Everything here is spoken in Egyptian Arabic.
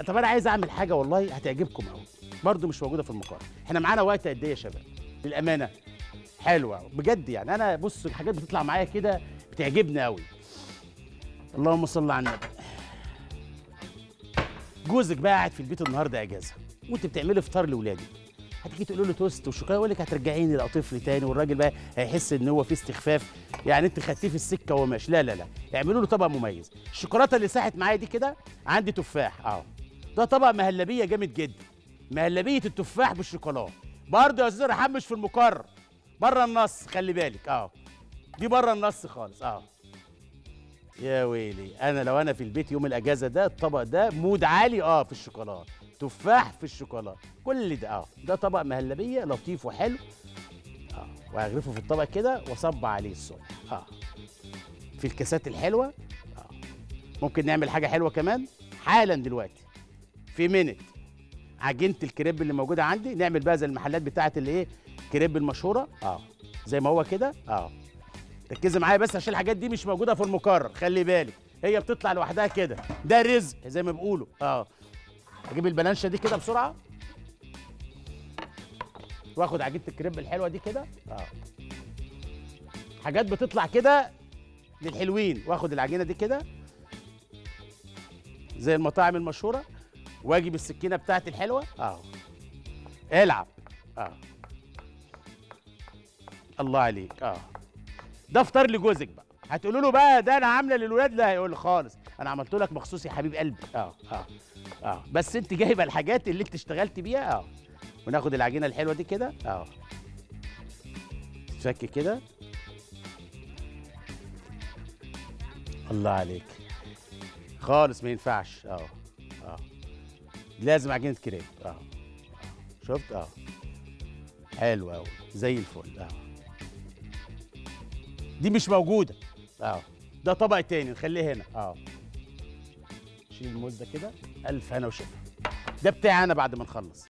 طب انا عايز اعمل حاجه والله هتعجبكم قوي برضو مش موجوده في المقارنه احنا معانا وقت قد ايه يا شباب للامانه حلوه أوي. بجد يعني انا بص الحاجات بتطلع معايا كده بتعجبني قوي اللهم صل على النبي جوزك بقى قاعد في البيت النهارده اجازه وانت بتعملي فطار لاولادك هتيجي تقول له توست وشوكولاته يقول لك هترجعيني لأ طفل تاني والراجل بقى هيحس ان هو في استخفاف يعني انت خدتيه في السكه وماشي لا لا لا اعملوا له طبق مميز الشوكولاته اللي ساحت معايا دي كده عندي تفاح اهو ده طبق مهلبيه جامد جدا مهلبيه التفاح بالشوكولاته برضه يا استاذ رحاب مش في المقرر بره النص خلي بالك اه دي بره النص خالص اه يا ويلي انا لو انا في البيت يوم الاجازه ده الطبق ده مود عالي اه في الشوكولاته تفاح في الشوكولاته كل ده اه ده طبق مهلبيه لطيف وحلو اه وهغرفه في الطبق كده واصب عليه الصبح اه في الكاسات الحلوه اه ممكن نعمل حاجه حلوه كمان حالا دلوقتي في منت عجينه الكريب اللي موجوده عندي نعمل بقى زي المحلات بتاعه الايه كريب المشهوره اه زي ما هو كده اه ركزي معايا بس عشان الحاجات دي مش موجوده في المقرر خلي بالك هي بتطلع لوحدها كده ده رزق زي ما بيقولوا اه اجيب البلانشه دي كده بسرعه واخد عجينه الكريب الحلوه دي كده اه حاجات بتطلع كده للحلوين واخد العجينه دي كده زي المطاعم المشهوره واجي بالسكينه بتاعتي الحلوه اه العب اه الله عليك اه ده فطار لجوزك بقى هتقولوا له بقى ده انا عامله للولاد لا هيقول لي خالص انا عملت لك مخصوص يا حبيب قلبي اه اه اه بس انت جايبه الحاجات اللي انت اشتغلت بيها اه وناخد العجينه الحلوه دي كده اه تفك كده الله عليك خالص ما ينفعش اه اه لازم عجينه كريب اه آه. شفت اه حلو قوي زي الفل اه دي مش موجوده اه ده طبق تاني نخليه هنا اه شيل الموز ده كده الف هنا وشفا ده بتاعي انا بعد ما نخلص